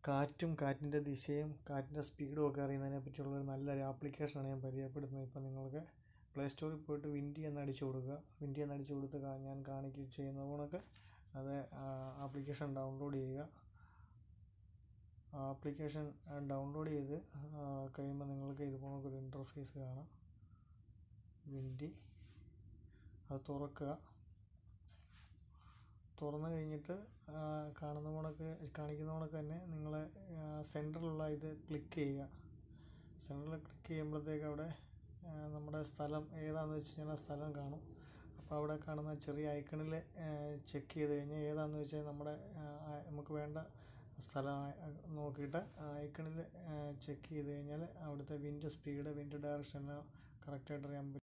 കാറ്റും കാറ്റിൻ്റെ ദിശയും കാറ്റിൻ്റെ സ്പീഡും ഒക്കെ അറിയുന്നതിനെ പറ്റിയുള്ള ഒരു നല്ലൊരു ആപ്ലിക്കേഷനാണ് ഞാൻ പരിചയപ്പെടുത്തുന്നത് ഇപ്പോൾ നിങ്ങൾക്ക് പ്ലേ സ്റ്റോറിൽ പോയിട്ട് വിൻഡി എന്ന് അടിച്ചു കൊടുക്കുക വിൻഡി എന്ന് അടിച്ചു കൊടുത്ത് കാ- ഞാൻ കാണിക്കുക ചെയ്യുന്ന കണക്ക് അത് ആപ്ലിക്കേഷൻ ഡൗൺലോഡ് ചെയ്യുക ആപ്ലിക്കേഷൻ ഡൗൺലോഡ് ചെയ്ത് ആ, കഴിയുമ്പോൾ നിങ്ങൾക്ക് ഇതുപോലൊക്കെ ഒരു ഇൻ്റർഫേസ് കാണാം വിൻഡി അത് തുറക്കുക തുറന്നു കഴിഞ്ഞിട്ട് ആ, കാണുന്ന കണക്ക് കാണിക്കുന്ന കണക്ക് തന്നെ നിങ്ങൾ സെൻറ്ററിലുള്ള ഇത് ക്ലിക്ക് ചെയ്യുക സെൻറ്ററിൽ ക്ലിക്ക് ചെയ്യുമ്പോഴത്തേക്ക് അവിടെ ആ, നമ്മുടെ സ്ഥലം ഏതാണെന്ന് വെച്ച് കഴിഞ്ഞാൽ ആ സ്ഥലം കാണും അപ്പോൾ അവിടെ കാണുന്ന ചെറിയ ഐക്കണിൽ ചെക്ക് ചെയ്ത് കഴിഞ്ഞാൽ ഏതാണെന്ന് വെച്ചാൽ നമ്മുടെ ആ, ആ, നമുക്ക് വേണ്ട സ്ഥലം ആ, നോക്കിയിട്ട് ഐക്കണിൽ ചെക്ക് ചെയ്ത് കഴിഞ്ഞാൽ അവിടുത്തെ വിൻഡ് സ്പീഡ് വിൻഡ് ഡയറക്ഷൻ എല്ലാം കറക്റ്റായിട്ട് അറിയാൻ പറ്റും